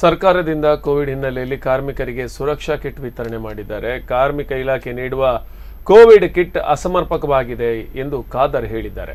ಸರ್ಕಾರದಿಂದ ಕೋವಿಡ್ ಹಿನ್ನೆಲೆಯಲ್ಲಿ ಕಾರ್ಮಿಕರಿಗೆ ಸುರಕ್ಷಾ ಕಿಟ್ ವಿತರಣೆ ಮಾಡಿದ್ದಾರೆ ಕಾರ್ಮಿಕ ಇಲಾಖೆ ನೀಡುವ ಕೋವಿಡ್ ಕಿಟ್ ಅಸಮರ್ಪಕವಾಗಿದೆ ಎಂದು ಖಾದರ್ ಹೇಳಿದ್ದಾರೆ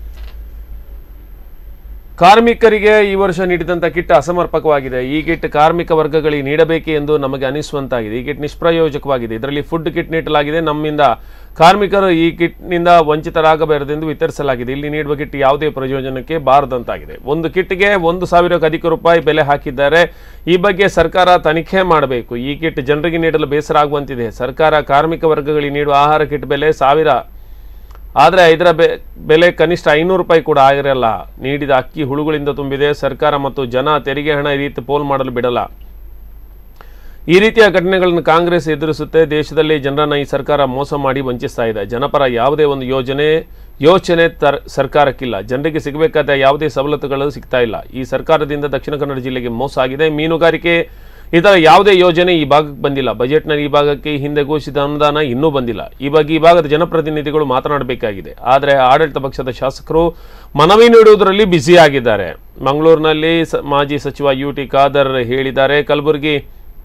ಕಾರ್ಮಿಕರಿಗೆ ಈ ವರ್ಷ ನೀಡಿದಂಥ ಕಿಟ್ ಅಸಮರ್ಪಕವಾಗಿದೆ ಈ ಕಿಟ್ ಕಾರ್ಮಿಕ ವರ್ಗಗಳಿಗೆ ನೀಡಬೇಕೆ ಎಂದು ನಮಗೆ ಅನಿಸುವಂತಾಗಿದೆ ಈ ಕಿಟ್ ನಿಷ್ಪ್ರಯೋಜಕವಾಗಿದೆ ಇದರಲ್ಲಿ ಫುಡ್ ಕಿಟ್ ನೀಡಲಾಗಿದೆ ನಮ್ಮಿಂದ ಕಾರ್ಮಿಕರು ಈ ಕಿಟ್ನಿಂದ ವಂಚಿತರಾಗಬಾರದೆಂದು ವಿತರಿಸಲಾಗಿದೆ ಇಲ್ಲಿ ನೀಡುವ ಕಿಟ್ ಯಾವುದೇ ಪ್ರಯೋಜನಕ್ಕೆ ಬಾರದಂತಾಗಿದೆ ಒಂದು ಕಿಟ್ಗೆ ಒಂದು ಸಾವಿರಕ್ಕೂ ಅಧಿಕ ರೂಪಾಯಿ ಬೆಲೆ ಹಾಕಿದ್ದಾರೆ ಈ ಬಗ್ಗೆ ಸರ್ಕಾರ ತನಿಖೆ ಮಾಡಬೇಕು ಈ ಕಿಟ್ ಜನರಿಗೆ ನೀಡಲು ಬೇಸರ ಆಗುವಂತಿದೆ ಸರ್ಕಾರ ಕಾರ್ಮಿಕ ವರ್ಗಗಳಿಗೆ ನೀಡುವ ಆಹಾರ ಕಿಟ್ ಬೆಲೆ ಸಾವಿರ ಆದರೆ ಇದರ ಬೆ ಬೆಲೆ ಕನಿಷ್ಠ ಐನೂರು ರೂಪಾಯಿ ಕೂಡ ಆಗಿರಲ್ಲ ನೀಡಿದ ಅಕ್ಕಿ ಹುಳುಗಳಿಂದ ತುಂಬಿದೆ ಸರ್ಕಾರ ಮತ್ತು ಜನ ತೆರಿಗೆ ಹಣ ಈ ರೀತಿ ಪೋಲ್ ಮಾಡಲು ಬಿಡಲ್ಲ ಈ ರೀತಿಯ ಘಟನೆಗಳನ್ನು ಕಾಂಗ್ರೆಸ್ ಎದುರಿಸುತ್ತೆ ದೇಶದಲ್ಲಿ ಜನರನ್ನ ಈ ಸರ್ಕಾರ ಮೋಸ ಮಾಡಿ ವಂಚಿಸ್ತಾ ಇದೆ ಜನಪರ ಯಾವುದೇ ಒಂದು ಯೋಜನೆ ಯೋಚನೆ ತರ್ ಸರ್ಕಾರಕ್ಕಿಲ್ಲ ಜನರಿಗೆ ಸಿಗಬೇಕಾದ ಯಾವುದೇ ಸವಲತ್ತುಗಳು ಸಿಗ್ತಾ ಇಲ್ಲ ಈ ಸರ್ಕಾರದಿಂದ ದಕ್ಷಿಣ ಕನ್ನಡ ಜಿಲ್ಲೆಗೆ ಮೋಸ ಆಗಿದೆ ಮೀನುಗಾರಿಕೆ ಇದರ ಯಾವುದೇ ಯೋಜನೆ ಈ ಭಾಗಕ್ಕೆ ಬಂದಿಲ್ಲ ಬಜೆಟ್ನಲ್ಲಿ ಈ ಭಾಗಕ್ಕೆ ಈ ಹಿಂದೆ ಘೋಷಿತ ಅನುದಾನ ಇನ್ನೂ ಬಂದಿಲ್ಲ ಈ ಬಗ್ಗೆ ಈ ಭಾಗದ ಜನಪ್ರತಿನಿಧಿಗಳು ಮಾತನಾಡಬೇಕಾಗಿದೆ ಆದರೆ ಆಡಳಿತ ಪಕ್ಷದ ಶಾಸಕರು ಮನವಿ ನೀಡುವುದರಲ್ಲಿ ಬ್ಯುಸಿಯಾಗಿದ್ದಾರೆ ಮಂಗಳೂರಿನಲ್ಲಿ ಸ ಮಾಜಿ ಸಚಿವ ಯು ಟಿ ಖಾದರ್ ಹೇಳಿದ್ದಾರೆ ಕಲಬುರಗಿ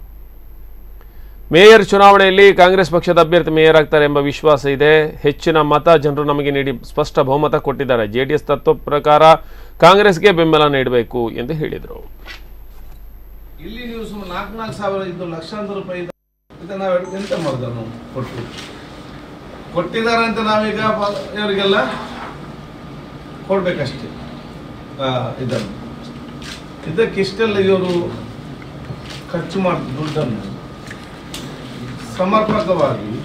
ಮೇಯರ್ ಚುನಾವಣೆಯಲ್ಲಿ ಕಾಂಗ್ರೆಸ್ ಪಕ್ಷದ ಅಭ್ಯರ್ಥಿ ಮೇಯರ್ ಆಗ್ತಾರೆ ಎಂಬ ವಿಶ್ವಾಸ ಇದೆ ಹೆಚ್ಚಿನ ಮತ ಜನರು ನಮಗೆ ನೀಡಿ ಸ್ಪಷ್ಟ ಬಹುಮತ ಕೊಟ್ಟಿದ್ದಾರೆ ಜೆಡಿಎಸ್ ತತ್ವ ಪ್ರಕಾರ ಕಾಂಗ್ರೆಸ್ಗೆ ಬೆಂಬಲ ನೀಡಬೇಕು ಎಂದು ಹೇಳಿದರು ಇಲ್ಲಿ ನೀವು ಸುಮ್ಮನೆ ನಾಲ್ಕು ನಾಲ್ಕು ಸಾವಿರ ಇದ್ದು ಲಕ್ಷಾಂತರ ರೂಪಾಯಿ ಇದೆ. ಮತ್ತೆ ನಾವು ಎಂತ ಮಾಡಿದ ನಾವು ಕೊಟ್ಟು ಕೊಟ್ಟಿದ್ದಾರೆ ಅಂತ ನಾವೀಗ ಪ- ಇವರಿಗೆಲ್ಲ ಕೊಡ್ಬೇಕಷ್ಟೇ ಆ, ಇದನ್ನು ಇದಕ್ಕಿಷ್ಟೆಲ್ಲ ಇವರು ಖರ್ಚು ಮಾಡಿದ ದುಡ್ಡನ್ನು ಸಮರ್ಪಕವಾಗಿ